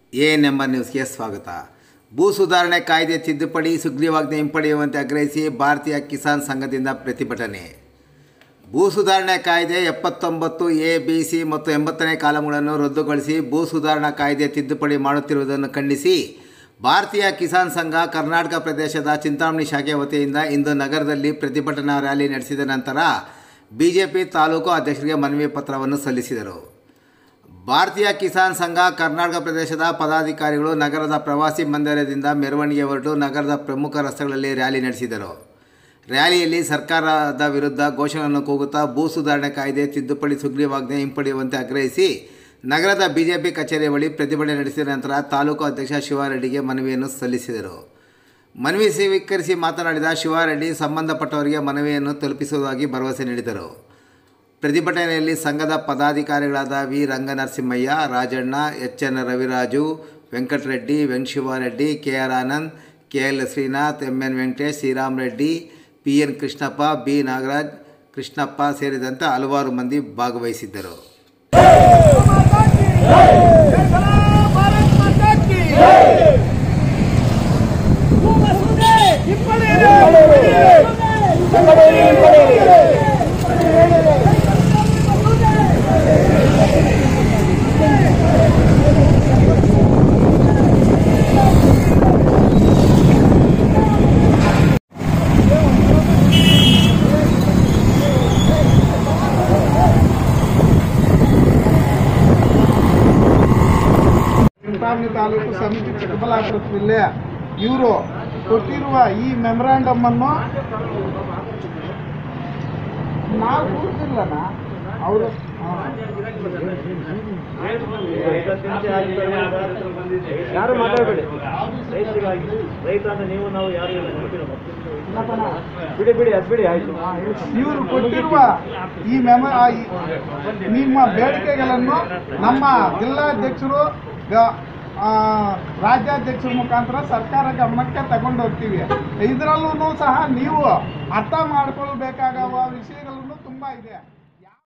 A number ನ್ಯೂಸ್ಗೆ ಸ್ವಾಗತ ಭೂ ಸುಧಾರಣೆ ಕಾಯ್ದೆ ತಿದ್ದುಪಡಿ ಸುಗ್ರೀವಾಜ್ಞೆ ಹಿಂಪಡೆಯುವಂತೆ ಆಗ್ರಹಿಸಿ ಭಾರತೀಯ ಕಿಸಾನ್ ಸಂಘದಿಂದ ಪ್ರತಿಭಟನೆ ಭೂ ಸುಧಾರಣೆ ಕಾಯ್ದೆ ಎಪ್ಪತ್ತೊಂಬತ್ತು ಎ ಬಿ ಸಿ ಮತ್ತು ಎಂಬತ್ತನೇ ಕಾಲಂಗಳನ್ನು ರದ್ದುಗೊಳಿಸಿ ಭೂ ಸುಧಾರಣಾ ಕಾಯ್ದೆ ತಿದ್ದುಪಡಿ ಮಾಡುತ್ತಿರುವುದನ್ನು ಖಂಡಿಸಿ ಭಾರತೀಯ ಕಿಸಾನ್ ಸಂಘ ಕರ್ನಾಟಕ ಪ್ರದೇಶದ ಚಿಂತಾಮಣಿ ಶಾಖೆ ವತಿಯಿಂದ ಇಂದು ನಗರದಲ್ಲಿ ಪ್ರತಿಭಟನಾ ರ್ಯಾಲಿ ನಡೆಸಿದ ನಂತರ ಬಿಜೆಪಿ ತಾಲೂಕು ಅಧ್ಯಕ್ಷರಿಗೆ ಮನವಿ ಪತ್ರವನ್ನು ಸಲ್ಲಿಸಿದರು ಭಾರತೀಯ ಕಿಸಾನ್ ಸಂಘ ಕರ್ನಾಟಕ ಪ್ರದೇಶದ ಪದಾಧಿಕಾರಿಗಳು ನಗರದ ಪ್ರವಾಸಿ ಮಂದಿರದಿಂದ ಮೆರವಣಿಗೆ ಹೊರಟು ನಗರದ ಪ್ರಮುಖ ರಸ್ತೆಗಳಲ್ಲಿ ರ್ಯಾಲಿ ನಡೆಸಿದರು ರ್ಯಾಲಿಯಲ್ಲಿ ಸರ್ಕಾರದ ವಿರುದ್ಧ ಘೋಷಣೆಯನ್ನು ಕೂಗುತ್ತಾ ಭೂ ಸುಧಾರಣೆ ಕಾಯ್ದೆ ತಿದ್ದುಪಡಿ ಸುಗ್ರೀವಾಜ್ಞೆ ಹಿಂಪಡೆಯುವಂತೆ ಆಗ್ರಹಿಸಿ ನಗರದ ಬಿಜೆಪಿ ಕಚೇರಿ ಬಳಿ ಪ್ರತಿಭಟನೆ ನಡೆಸಿದ ನಂತರ ತಾಲೂಕು ಅಧ್ಯಕ್ಷ ಶಿವಾರೆಡ್ಡಿಗೆ ಮನವಿಯನ್ನು ಸಲ್ಲಿಸಿದರು ಮನವಿ ಸ್ವೀಕರಿಸಿ ಮಾತನಾಡಿದ ಶಿವಾರೆಡ್ಡಿ ಸಂಬಂಧಪಟ್ಟವರಿಗೆ ಮನವಿಯನ್ನು ತಲುಪಿಸುವುದಾಗಿ ಭರವಸೆ ನೀಡಿದರು ಪ್ರತಿಭಟನೆಯಲ್ಲಿ ಸಂಘದ ಪದಾಧಿಕಾರಿಗಳಾದ V Ranganarasimhaiah Rajanna H N Raviraju Venkatareddy Venkashivareddy K R Anand K L Srinath M N Venkatesh Sriram Reddy P N Krishnappa B Nagaraj Krishnappa ಸೇರಿದಂತೆ ಹಲವಾರು ಮಂದಿ ಭಾಗವಹಿಸಿದ್ದರು भारत माता की भू मसूदे हिंपडेरे ಚಿಂತಾಮಣಿ ತಾಲೂಕು ಸಮಿತಿ ಚಿಕ್ಕಬಳ್ಳಾಪುರ ಜಿಲ್ಲೆ ಇವರು ಕೊಟ್ಟಿರುವ ಈ ಮೆಮೊರಾಂಡಮ್ ಅನ್ನು ನಾವು ಕೊಡ್ತಿಲ್ಲನ ಅವರು ಯಾರು ಮಾತಾಡಬೇಡಿ ರೈತರಿಗಾಗಿ ರೈತ ಅಂದ್ರೆ ನೀವು ನಾವು ಯಾರು ಇಲ್ಲ ನೆನಪಿಲ್ಲ. ಬಿಡಿ ಬಿಡಿ ಅದು ಬಿಡಿ ಆಯ್ತು ಇವರು ಕೊಟ್ಟಿರುವ ಈ ಮೆಮ ಆ ಈ- ನಿಮ್ಮ ಬೇಡಿಕೆಗಳನ್ನು ನಮ್ಮ ಜಿಲ್ಲಾಧ್ಯಕ್ಷರು ಗ- ಆ, ರಾಜ್ಯಾಧ್ಯಕ್ಷರ ಮುಖಾಂತರ ಸರ್ಕಾರ ಗಮನಕ್ಕೆ ತಗೊಂಡು ಹೋಗ್ತೀವಿ ಇದರಲ್ಲೂ ಸಹ ನೀವು ಅರ್ಥ ಮಾಡ್ಕೊಳ್ಬೇಕಾಗುವ ವಿಷಯಗಳನ್ನು ತುಂಬ ಇದೆ